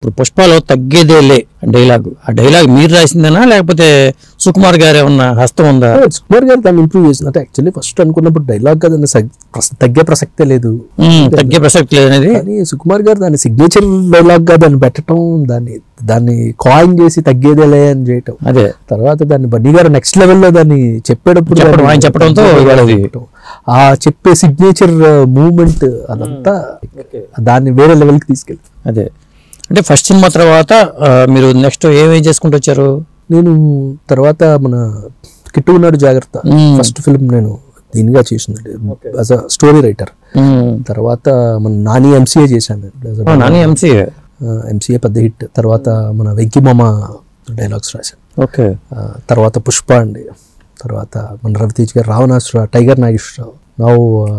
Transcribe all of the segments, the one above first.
ఇప్పుడు పుష్పలో తగ్గేదేలే డైలాగ్ ఆ డైలాగ్ మీరు రాసిందేనా లేకపోతే సుకుమార్ గారు ఏమన్నా హస్తం ఉందా సుకుమార్ గారు దాన్ని ఇంప్రూవ్ చేసింది అంటే యాక్చువల్లీ ఫస్ట్ అనుకున్నప్పుడు డైలాగ్ గా దాన్ని సగ్- ప్రస- తగ్గే ప్రసక్తే లేదు ఉమ్, తగ్గే ప్రసక్తి లేదనేది కానీ సుకుమార్ గారు దాన్ని సిగ్నేచర్ డైలాగ్ గా దాన్ని పెట్టడం దాన్ని దాన్ని కాయిన్ చేసి తగ్గేదేలే అని చేయటం అదే తర్వాత దాన్ని బన్నీ గారు నెక్స్ట్ లెవెల్లో దాన్ని చెప్పేటప్పుడు చెప్పడం, దాన్ని- ఆయన చెప్పడంతో ఇవాళ అది- ఆ చెప్పే సిగ్నేచర్ మూమెంట్ అదంతా దాన్ని వేరే లెవెల్కి తీసుకెళ్ళి అదే అంటే ఫస్ట్ సినిమా తర్వాత ఆ, మీరు నెక్స్ట్ ఏమేం చేసుకుంటూ వచ్చారు నేను తర్వాత మన కిట్టు ఉన్నాడు జాగ్రత్త మ్మ్. ఫస్ట్ ఫిల్మ్ నేను దీనిగా చేసింది as a story writer um. తర్వాత మన నాని ఎంసీఏ చేశాను ఓ, నాని ఎంసీ ఎంసీఏ పెద్ద హిట్ తర్వాత మన వెంకిమామ డైలాగ్స్ రాశాను ఓకే ఆ, తర్వాత పుష్ప అండి తర్వాత మన Ravitej garu Ravanasura tiger Nageswara Rao now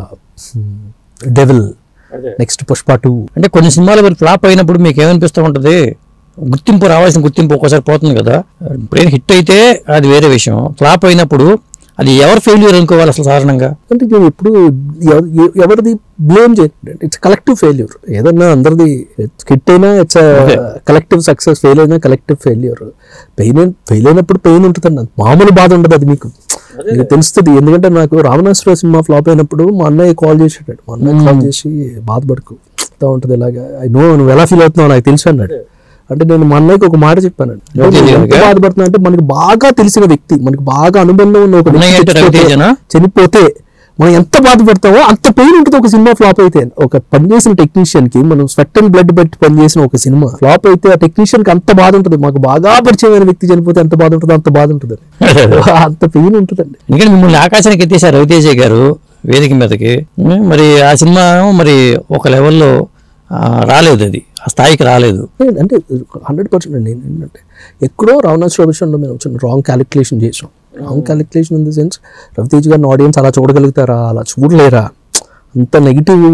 devil next Pushpa two అంటే కొన్ని సినిమాలు మీరు ఫ్లాప్ అయినప్పుడు మీకు ఏమనిపిస్తూ ఉంటుంది గుర్తింపు రావాల్సిన గుర్తింపు ఒక్కోసారి పోతుంది కదా ఇప్పుడు హిట్ అయితే అది వేరే విషయం ఫ్లాప్ అయినప్పుడు అది ఎవరు ఫెయిల్యూర్ అనుకోవాలి అసలు సాధారణంగా అంటే నేను ఎప్పుడు ఎవ- ఎ- ఎవరిది బ్లేమ్ చేయట్లేదు ఇట్స్ కలెక్టివ్ ఫెయిల్యూర్ ఏదన్నా అందరిది హిట్ అయినా ఇట్స్ కలెక్టివ్ సక్సెస్ ఫెయిల్ అయినా కలెక్టివ్ ఫెయిల్యూర్ పెయిన్ ఫెయిల్ అయినప్పుడు పెయిన్ ఉంటుందండి మామూలు బాధ ఉండదు అది మీకు మీకు తెలుస్తుంది ఎందుకంటే నాకు రావణాసుర సినిమా ఫ్లాప్ అయినప్పుడు మా అన్నయ్య కాల్ చేసాడు మా అన్నయ్య కాల్ చేసి బాధపడుకు ఇట్లా ఉంటుంది ఇలాగా ఐ నో నువ్వు ఎలా ఫీల్ అవుతున్నావు నాకు తెలుసు అన్నాడు అంటే నేను మా అన్నయ్యకి ఒక మాట చెప్పాను ఓకే, ఓకే. బాధపడుతున్నా అంటే మనకి బాగా తెలిసిన వ్యక్తి మనకి బాగా అనుబంధం ఉన్న ఒక అన్నయ్య వ్యక్తి అంటే రవితేజనా? చనిపోతే మనం ఎంత బాధపడతామో అంత పెయిన్ ఉంటుంది ఒక సినిమా ఫ్లాప్ అయితే ఒక పనిచేసిన టెక్నీషియన్ కి మనం స్వెట్ అండ్ బ్లడ్ పెట్టి పనిచేసిన ఒక సినిమా ఫ్లాప్ అయితే ఆ టెక్నీషియన్ కి అంత బాధ ఉంటుంది మాకు బాగా పరిచయమైన వ్యక్తి చనిపోతే ఎంత బాధ ఉంటుందో అంత బాధ ఉంటుంది అంత పెయిన్ ఉంటుందండి ఎందుకంటే మిమ్మల్ని ఆకాశానికి ఎత్తేసారు రవితేజ గారు వేదిక మీదకి ఉమ్, మరి ఆ సినిమా మరి ఒక లెవెల్లో ఆ, రాలేదు అది ఆ స్థాయికి రాలేదు నేను అంటే హండ్రెడ్ పర్సెంట్ అండి ఏంటంటే ఎక్కడో రావణాసుర విషయంలో మేము వచ్చిన రాంగ్ క్యాలిక్యులేషన్ చేసాం wrong calculation in the sense Ravitej గారిని ఆడియన్స్ అలా చూడగలుగుతారా అలా చూడలేరా అంత నెగిటివ్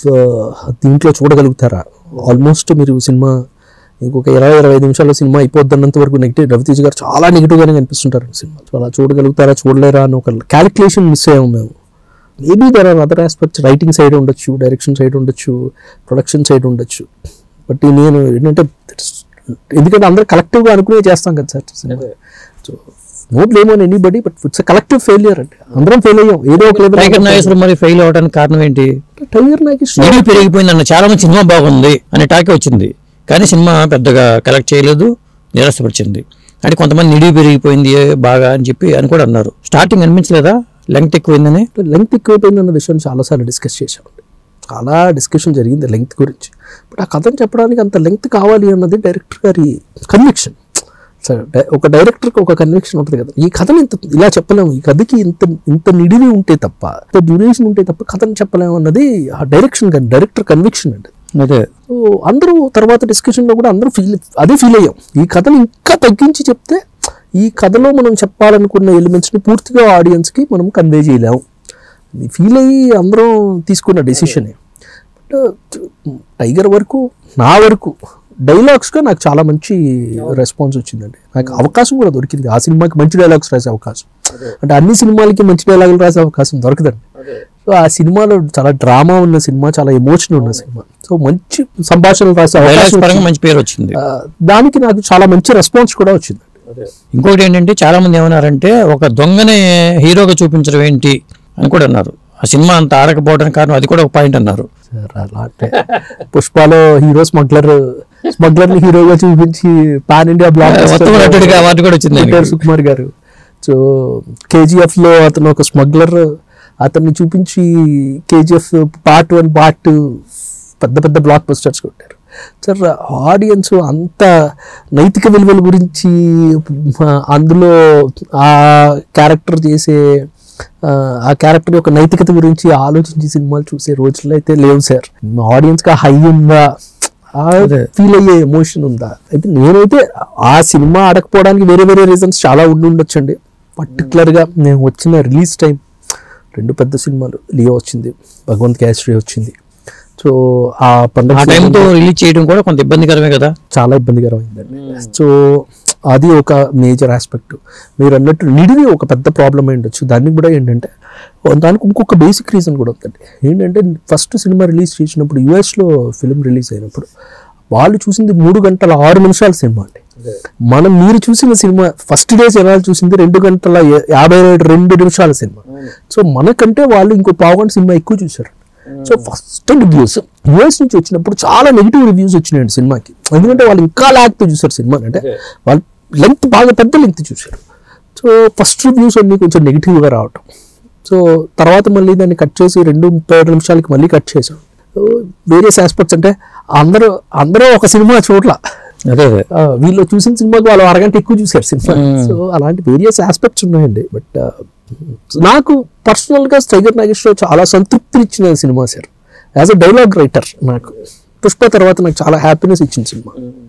దీంట్లో చూడగలుగుతారా ఆల్మోస్ట్ మీరు సినిమా ఇంకొక ఇరవై ఇరవై ఐదు నిమిషాల్లో సినిమా అయిపోద్దన్నంత వరకు నెగిటివ్ రవితేజ్ గారు చాలా నెగిటివ్గానే కనిపిస్తుంటారు సినిమా సో అలా చూడగలుగుతారా చూడలేరా అని ఒక క్యాలిక్యులేషన్ మిస్ అయ్యాము మేము maybe there are other aspects writing side ఉండొచ్చు డైరెక్షన్ సైడ్ ఉండొచ్చు ప్రొడక్షన్ సైడ్ ఉండొచ్చు బట్ నేను ఏంటంటే ఎందుకంటే అందరూ కలెక్టివ్గా అనుకునే చేస్తాం కదా సార్ సినిమా so no blame on anybody but it's collective failure అంటే అందరం ఫెయిల్ అయ్యాం ఏదో ఒక టైగర్ లెవెల్ నాగేశ్వరం మరి ఫెయిల్ అవడానికి కారణం ఏంటి టైగర్ నాగేశ్వర నిడి పెరిగిపోయింది అన్న చాలా మంది సినిమా బాగుంది అనే టాకే వచ్చింది కానీ సినిమా పెద్దగా కలెక్ట్ చేయలేదు నిరాశపరిచింది అంటే కొంతమంది నిడి పెరిగిపోయింది బాగా అని చెప్పి అని కూడా అన్నారు స్టార్టింగ్ అనిపించలేదా లెంగ్త్ ఎక్కువైందని లెంగ్త్ ఎక్కువైపోయింది అన్న విషయం చాలాసార్లు డిస్కస్ చేసామండి చాలా డిస్కషన్ జరిగింది లెంగ్త్ గురించి బట్ ఆ కథను చెప్పడానికి అంత లెంగ్త్ కావాలి అన్నది డైరెక్టర్ గారి కన్విక్షన్ సార్ డై- ఒక డైరెక్టర్కి ఒక కన్విక్షన్ ఉంటుంది కదా ఈ కథను ఇంత ఇలా చెప్పలేము ఈ కథకి ఇంత ఇంత నిడివి ఉంటే తప్ప ఇంత డ్యూరేషన్ ఉంటే తప్ప కథను చెప్పలేము అన్నది ఆ డైరెక్షన్ కానీ డైరెక్టర్ కన్విక్షన్ అండి అదే సో అందరూ తర్వాత డిస్కషన్లో కూడా అందరూ ఫీల్ అదే ఫీల్ అయ్యాం ఈ కథను ఇంకా తగ్గించి చెప్తే ఈ కథలో మనం చెప్పాలనుకున్న ఎలిమెంట్స్ని పూర్తిగా ఆడియన్స్కి మనం కన్వే చేయలేము ఫీల్ అయ్యి అందరం తీసుకున్న డెసిషనే బట్ టైగర్ వరకు నా వరకు డైలాగ్స్గా నాకు చాలా మంచి రెస్పాన్స్ వచ్చిందండి నాకు అవకాశం కూడా దొరికింది ఆ సినిమాకి మంచి డైలాగ్స్ రాసే అవకాశం అంటే అన్ని సినిమాలకి మంచి డైలాగులు రాసే అవకాశం దొరకదండి సో ఆ సినిమాలో చాలా డ్రామా ఉన్న సినిమా చాలా ఎమోషన్ ఉన్న సినిమా సో మంచి సంభాషణలు రాసే డైలాగ్స్ అవకాశం పరంగా వచ్చింది. మంచి పేరు వచ్చింది ఆ, దానికి నాకు చాలా మంచి రెస్పాన్స్ కూడా వచ్చింది ఇంకోటి ఏంటంటే చాలా మంది ఏమన్నారంటే ఒక దొంగనే హీరోగా చూపించడం ఏంటి అని కూడా అన్నారు ఆ సినిమా అంత ఆడకపోవడానికి కారణం అది కూడా ఒక పాయింట్ అన్నారు సార్ అలా అంటే పుష్పలో హీరో స్మగ్లర్ స్మగ్లర్ ని హీరోగా చూపించి పాన్ ఇండియా బ్లాక్ మొత్తం నటుడిగా అవార్డు కూడా వచ్చింది ఆయనకి. పెట్టారు సుకుమార్ గారు సో కేజీఎఫ్ లో అతను ఒక స్మగ్లర్ అతన్ని చూపించి KGF part one part two పెద్ద పెద్ద బ్లాక్ బస్టర్స్ కొట్టారు సార్ ఆడియన్స్ అంత నైతిక విలువల గురించి ఆ, అందులో ఆ క్యారెక్టర్ చేసే ఆ, ఆ క్యారెక్టర్ యొక్క నైతికత గురించి ఆలోచించి సినిమాలు చూసే రోజులు అయితే లేవు సార్ ఆడియన్స్ గా హై ఉందా ఫీల్ అయ్యే ఎమోషన్ ఉందా అయితే నేనైతే ఆ సినిమా ఆడకపోవడానికి వేరే వేరే రీజన్స్ చాలా ఉండి ఉండొచ్చండి పర్టికులర్ గా నేను వచ్చిన రిలీజ్ టైం రెండు పెద్ద సినిమాలు లియో వచ్చింది భగవంత్ కేసరి వచ్చింది సో ఆ పండుగ ఆ టైంతో రిలీజ్ చేయడం కూడా కొంత ఇబ్బందికరమే కదా చాలా ఇబ్బందికరమైందండి సో అది ఒక మేజర్ ఆస్పెక్ట్ మీరు అన్నట్టు నిడివి ఒక పెద్ద ప్రాబ్లం అయి ఉండొచ్చు దానికి కూడా ఏంటంటే దానికి ఇంకొక బేసిక్ రీజన్ కూడా ఉందండి ఏంటంటే ఫస్ట్ సినిమా రిలీజ్ చేసినప్పుడు యుఎస్లో ఫిలిం రిలీజ్ అయినప్పుడు వాళ్ళు చూసింది మూడు గంటల ఆరు నిమిషాల సినిమా అండి మనం మీరు చూసిన సినిమా ఫస్ట్ డే జనాలు చూసింది రెండు గంటల యా- యాభై రెండు నిమిషాల సినిమా సో మనకంటే వాళ్ళు ఇంకో పావు గంట సినిమా ఎక్కువ చూశారు సో ఫస్ట్ రివ్యూస్ యూఎస్ నుంచి వచ్చినప్పుడు చాలా నెగిటివ్ రివ్యూస్ వచ్చినాయండి సినిమాకి ఎందుకంటే వాళ్ళు ఇంకా లాగ్తో చూసారు సినిమా అంటే వాళ్ళు లెంత్ బాగా పెద్ద లెంత్ చూశారు సో ఫస్ట్ రివ్యూస్ అన్ని కొంచెం నెగిటివ్గా రావటం సో తర్వాత మళ్ళీ దాన్ని కట్ చేసి రెండు ముప్పై ఏడు నిమిషాలకి మళ్ళీ కట్ చేసాం వేరియస్ ఆస్పెక్ట్స్ అంటే అందరూ అందరూ ఒక సినిమా చూడల అదే అదే ఆ, వీళ్ళు చూసిన సినిమాకి వాళ్ళు అరగంట ఎక్కువ చూశారు సినిమా సో అలాంటి వేరియస్ ఆస్పెక్ట్స్ ఉన్నాయండి బట్ నాకు పర్సనల్గా స్టైగర్ నాగేశ్వరరావు చాలా సంతృప్తినిచ్చిన సినిమా sir as a dialogue writer నాకు పుష్ప తర్వాత నాకు చాలా హ్యాపీనెస్ ఇచ్చిన సినిమా